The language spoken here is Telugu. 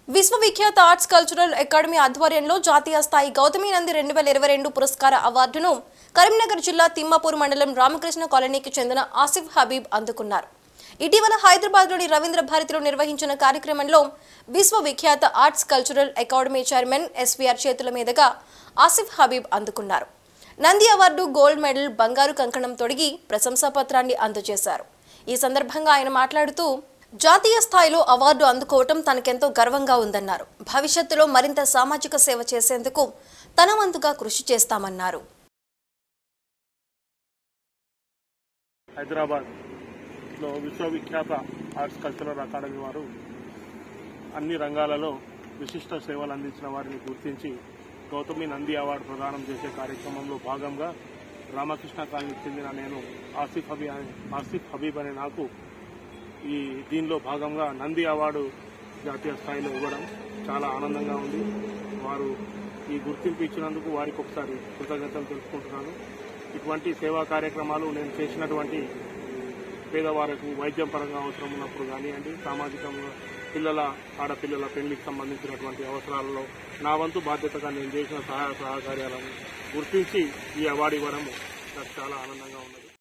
విశ్వవిఖ్యాత ఆర్ట్స్ కల్చరల్ అకాడమీ ఆధ్వర్యంలో జాతీయ స్థాయి గౌతమి నంది రెండు వేల ఇరవై రెండు పురస్కార అవార్డును కరీంనగర్ జిల్లా తిమ్మాపూర్ మండలం రామకృష్ణ కాలనీకి చెందిన ఆసిఫ్ హబీబ్ అందుకున్నారు ఇటీవల హైదరాబాద్లోని రవీంద్ర భారతిలో నిర్వహించిన కార్యక్రమంలో విశ్వవిఖ్యాత arts cultural academy chairman SVR చేతుల మీదుగా ఆసిఫ్ హబీబ్ అందుకున్నారు నంది అవార్డు గోల్డ్ మెడల్ బంగారు కంకణం తొడిగి ప్రశంసా పత్రాన్ని అందజేశారు ఈ సందర్భంగా ఆయన మాట్లాడుతూ జాతీయ స్థాయిలో అవార్డు అందుకోవటం తనకెంతో గర్వంగా ఉందన్నారు భవిష్యత్తులో మరింత సామాజిక సేవ చేసేందుకు తన వంతుగా కృషి చేస్తామన్నారు హైదరాబాద్లో విశ్వవిఖ్యాత ఆర్ట్స్ కల్చరల్ అకాడమీ వారు అన్ని రంగాలలో విశిష్ట సేవలు అందించిన వారిని గుర్తించి గౌతమి నంది అవార్డు ప్రదానం చేసే కార్యక్రమంలో భాగంగా రామకృష్ణ కాలనీకి చెందిన నేను ఆసిఫ్ హబీ ఆసిఫ్ హబీబ్ అనే నాకు ఈ దీనిలో భాగంగా నంది అవార్డు జాతీయ స్థాయిలో ఇవ్వడం చాలా ఆనందంగా ఉంది వారు ఈ గుర్తింపు ఇచ్చినందుకు వారికి ఒకసారి కృతజ్ఞతలు తెలుసుకుంటున్నాను ఇటువంటి సేవా కార్యక్రమాలు నేను చేసినటువంటి పేదవారికి వైద్యం పరంగా అవసరం ఉన్నప్పుడు కానివ్వండి సామాజికంగా పిల్లల ఆడపిల్లల పెళ్లికి సంబంధించినటువంటి అవసరాలలో నా వంతు బాధ్యతగా నేను చేసిన సహాయ సహకార్యాలను గుర్తించి ఈ అవార్డు ఇవ్వడం నాకు చాలా ఆనందంగా ఉన్నది